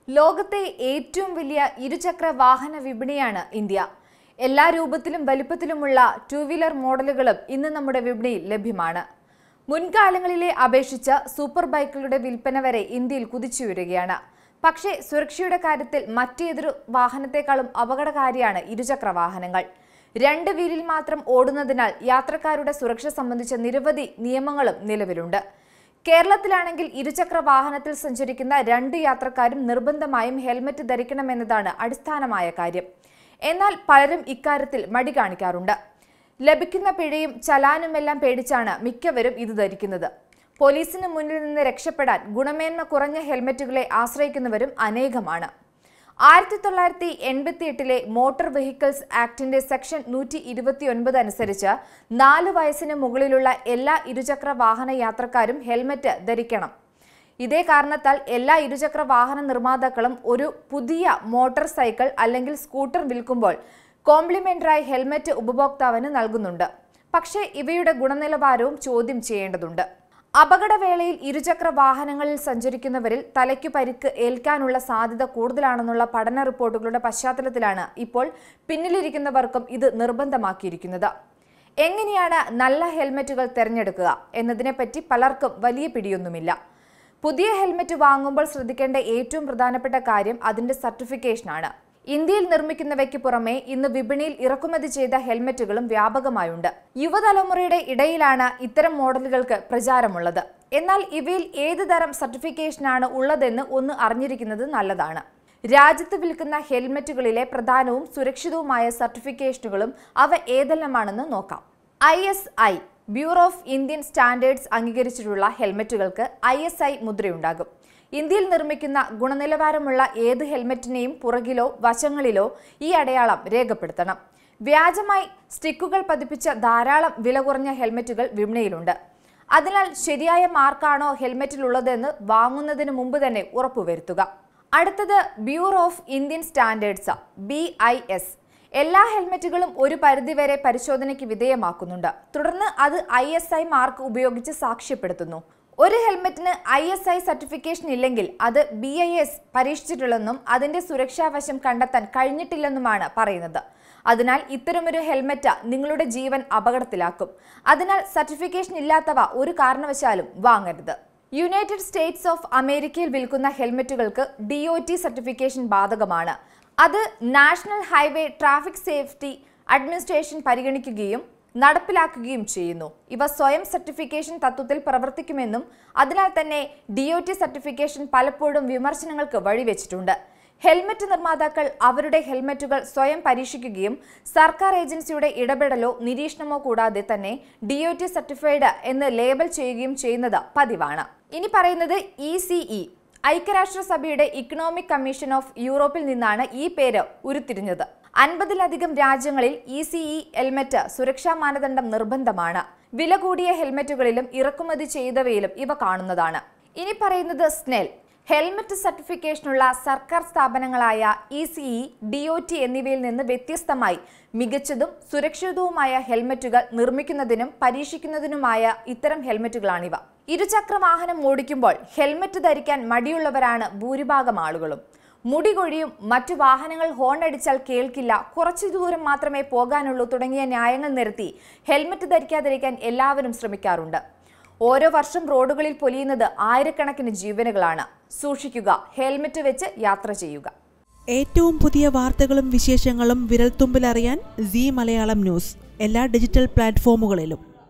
ലോകത്തെ ഏറ്റവും വലിയ ഇരുചക്ര വാഹന വിപണിയാണ് ഇന്ത്യ എല്ലാ രൂപത്തിലും വലിപ്പത്തിലുമുള്ള ടൂ വീലർ മോഡലുകളും ഇന്ന് നമ്മുടെ വിപണിയിൽ ലഭ്യമാണ് മുൻകാലങ്ങളിലെ അപേക്ഷിച്ച് സൂപ്പർ ബൈക്കുകളുടെ വിൽപ്പന വരെ ഇന്ത്യയിൽ കുതിച്ചുയരുകയാണ് പക്ഷേ സുരക്ഷയുടെ കാര്യത്തിൽ മറ്റേതൊരു വാഹനത്തെക്കാളും അപകടകാരിയാണ് ഇരുചക്ര വാഹനങ്ങൾ രണ്ട് വീലിൽ മാത്രം ഓടുന്നതിനാൽ യാത്രക്കാരുടെ സുരക്ഷ സംബന്ധിച്ച നിരവധി നിയമങ്ങളും നിലവിലുണ്ട് കേരളത്തിലാണെങ്കിൽ ഇരുചക്ര വാഹനത്തിൽ സഞ്ചരിക്കുന്ന രണ്ട് യാത്രക്കാരും നിർബന്ധമായും ഹെൽമറ്റ് ധരിക്കണമെന്നതാണ് അടിസ്ഥാനമായ കാര്യം എന്നാൽ പലരും ഇക്കാര്യത്തിൽ മടി കാണിക്കാറുണ്ട് ലഭിക്കുന്ന പിഴയും ചലാനുമെല്ലാം പേടിച്ചാണ് മിക്കവരും ഇത് ധരിക്കുന്നത് പോലീസിന് മുന്നിൽ നിന്ന് രക്ഷപ്പെടാൻ ഗുണമേന്മ കുറഞ്ഞ ഹെൽമറ്റുകളെ ആശ്രയിക്കുന്നവരും അനേകമാണ് ആയിരത്തി തൊള്ളായിരത്തി എൺപത്തി എട്ടിലെ മോട്ടോർ വെഹിക്കിൾസ് ആക്ടിന്റെ സെക്ഷൻ നൂറ്റി ഇരുപത്തി ഒൻപത് അനുസരിച്ച് നാല് വയസ്സിന് മുകളിലുള്ള എല്ലാ ഇരുചക്ര വാഹന യാത്രക്കാരും ഹെൽമറ്റ് ധരിക്കണം ഇതേ കാരണത്താൽ എല്ലാ ഇരുചക്ര വാഹന നിർമ്മാതാക്കളും ഒരു പുതിയ മോട്ടോർ സൈക്കിൾ അല്ലെങ്കിൽ സ്കൂട്ടർ വിൽക്കുമ്പോൾ കോംപ്ലിമെന്ററായി ഹെൽമറ്റ് ഉപഭോക്താവിന് നൽകുന്നുണ്ട് പക്ഷേ ഇവയുടെ ഗുണനിലവാരവും ചോദ്യം ചെയ്യേണ്ടതുണ്ട് അപകടവേളയിൽ ഇരുചക്ര വാഹനങ്ങളിൽ സഞ്ചരിക്കുന്നവരിൽ തലയ്ക്കു പരിക്ക് ഏൽക്കാനുള്ള സാധ്യത കൂടുതലാണെന്നുള്ള പഠന റിപ്പോർട്ടുകളുടെ പശ്ചാത്തലത്തിലാണ് ഇപ്പോൾ പിന്നിലിരിക്കുന്നവർക്കും ഇത് നിർബന്ധമാക്കിയിരിക്കുന്നത് എങ്ങനെയാണ് നല്ല ഹെൽമറ്റുകൾ തിരഞ്ഞെടുക്കുക എന്നതിനെപ്പറ്റി പലർക്കും വലിയ പിടിയൊന്നുമില്ല പുതിയ ഹെൽമറ്റ് വാങ്ങുമ്പോൾ ശ്രദ്ധിക്കേണ്ട ഏറ്റവും പ്രധാനപ്പെട്ട കാര്യം അതിന്റെ സർട്ടിഫിക്കേഷനാണ് ഇന്ത്യയിൽ നിർമ്മിക്കുന്നവയ്ക്ക് പുറമെ ഇന്ന് വിപണിയിൽ ഇറക്കുമതി ചെയ്ത ഹെൽമറ്റുകളും വ്യാപകമായുണ്ട് യുവതലമുറയുടെ ഇടയിലാണ് ഇത്തരം മോഡലുകൾക്ക് പ്രചാരമുള്ളത് എന്നാൽ ഇവയിൽ ഏത് തരം സർട്ടിഫിക്കേഷനാണ് ഉള്ളതെന്ന് ഒന്ന് അറിഞ്ഞിരിക്കുന്നത് നല്ലതാണ് രാജ്യത്ത് വിൽക്കുന്ന ഹെൽമറ്റുകളിലെ പ്രധാനവും സുരക്ഷിതവുമായ സർട്ടിഫിക്കേഷനുകളും അവ ഏതെല്ലാമാണെന്ന് നോക്കാം I S I bureau of Indian standards അംഗീകരിച്ചിട്ടുള്ള ഹെൽമറ്റുകൾക്ക് ഐ എസ് ഐ മുദ്രയുണ്ടാകും ഇന്ത്യയിൽ നിർമ്മിക്കുന്ന ഗുണനിലവാരമുള്ള ഏത് ഹെൽമറ്റിനെയും പുറകിലോ വശങ്ങളിലോ ഈ അടയാളം രേഖപ്പെടുത്തണം വ്യാജമായി സ്റ്റിക്കുകൾ പതിപ്പിച്ച ധാരാളം വില കുറഞ്ഞ ഹെൽമറ്റുകൾ വിപണിയിലുണ്ട് അതിനാൽ ശരിയായ മാർക്കാണോ ഹെൽമറ്റിലുള്ളതെന്ന് വാങ്ങുന്നതിന് മുമ്പ് തന്നെ ഉറപ്പുവരുത്തുക അടുത്തത് bureau of Indian standards B I S എല്ലാ ഹെൽമറ്റുകളും ഒരു പരിധിവരെ പരിശോധനയ്ക്ക് വിധേയമാക്കുന്നുണ്ട് തുടർന്ന് അത് ഐ എസ് ഐ മാർക്ക് ഉപയോഗിച്ച് സാക്ഷ്യപ്പെടുത്തുന്നു ഒരു ഹെൽമെറ്റിന് ഐ എസ് ഐ സർട്ടിഫിക്കേഷൻ ഇല്ലെങ്കിൽ അത് ബി ഐ എസ് പരീക്ഷിച്ചിട്ടില്ലെന്നും അതിന്റെ സുരക്ഷാവശം കണ്ടെത്താൻ കഴിഞ്ഞിട്ടില്ലെന്നുമാണ് പറയുന്നത് അതിനാൽ ഇത്തരമൊരു ഹെൽമെറ്റ് നിങ്ങളുടെ ജീവൻ അപകടത്തിലാക്കും അതിനാൽ സർട്ടിഫിക്കേഷൻ ഇല്ലാത്തവ ഒരു കാരണവശാലും വാങ്ങരുത് യുണൈറ്റഡ് സ്റ്റേറ്റ്സ് ഓഫ് അമേരിക്കയിൽ വിൽക്കുന്ന ഹെൽമെറ്റുകൾക്ക് ഡി ഒ ടി സർട്ടിഫിക്കേഷൻ ബാധകമാണ് അത് national highway traffic safety administration പരിഗണിക്കുകയും നടപ്പിലാക്കുകയും ചെയ്യുന്നു ഇവ സ്വയം സർട്ടിഫിക്കേഷൻ തത്വത്തിൽ പ്രവർത്തിക്കുമെന്നും അതിനാൽ തന്നെ ഡി ഒ ടി സർട്ടിഫിക്കേഷൻ പലപ്പോഴും വിമർശനങ്ങൾക്ക് വഴിവെച്ചിട്ടുണ്ട് ഹെൽമറ്റ് നിർമ്മാതാക്കൾ അവരുടെ ഹെൽമറ്റുകൾ സ്വയം പരീക്ഷിക്കുകയും സർക്കാർ ഏജൻസിയുടെ ഇടപെടലോ നിരീക്ഷണമോ കൂടാതെ തന്നെ ഡി ഒ ടി സർട്ടിഫൈഡ് എന്ന് ലേബൽ ചെയ്യുകയും ചെയ്യുന്നത് പതിവാണ് ഇനി പറയുന്നത് ഇ സി ഇ ഐക്യരാഷ്ട്രസഭയുടെ ഇക്കണോമിക് കമ്മീഷൻ ഓഫ് യൂറോപ്പിൽ നിന്നാണ് ഈ പേര് ഉരുത്തിരിഞ്ഞത് അൻപതിലധികം രാജ്യങ്ങളിൽ ഇ സി ഇ ഹെൽമറ്റ് സുരക്ഷാ മാനദണ്ഡം നിർബന്ധമാണ് വില കൂടിയ ഹെൽമറ്റുകളിലും ഇറക്കുമതി ചെയ്തവയിലും ഇവ കാണുന്നതാണ് ഇനി പറയുന്നത് സ്നെൽ ഹെൽമറ്റ് സർട്ടിഫിക്കേഷനുള്ള സർക്കാർ സ്ഥാപനങ്ങളായ E C E D O T എന്നിവയിൽ നിന്ന് വ്യത്യസ്തമായി മികച്ചതും സുരക്ഷിതവുമായ ഹെൽമറ്റുകൾ നിർമ്മിക്കുന്നതിനും പരീക്ഷിക്കുന്നതിനുമായ ഇത്തരം ഹെൽമറ്റുകളാണിവ ഇരുചക്ര വാഹനം ഓടിക്കുമ്പോൾ ഹെൽമറ്റ് ധരിക്കാൻ മടിയുള്ളവരാണ് ഭൂരിഭാഗം ആളുകളും മുടി കൊഴിയും മറ്റു വാഹനങ്ങൾ ഹോൺ അടിച്ചാൽ കേൾക്കില്ല കുറച്ചു ദൂരം മാത്രമേ പോകാനുള്ളൂ തുടങ്ങിയ ന്യായങ്ങൾ നിരത്തി ഹെൽമറ്റ് ധരിക്കാതിരിക്കാൻ എല്ലാവരും ശ്രമിക്കാറുണ്ട് ഓരോ വർഷം റോഡുകളിൽ പൊലിയുന്നത് ആയിരക്കണക്കിന് ജീവനുകളാണ് സൂക്ഷിക്കുക ഹെൽമറ്റ് വെച്ച് യാത്ര ചെയ്യുക ഏറ്റവും പുതിയ വാർത്തകളും വിശേഷങ്ങളും വിരൽത്തുമ്പിലറിയാൻ സി മലയാളം ന്യൂസ് എല്ലാ ഡിജിറ്റൽ പ്ലാറ്റ്ഫോമുകളിലും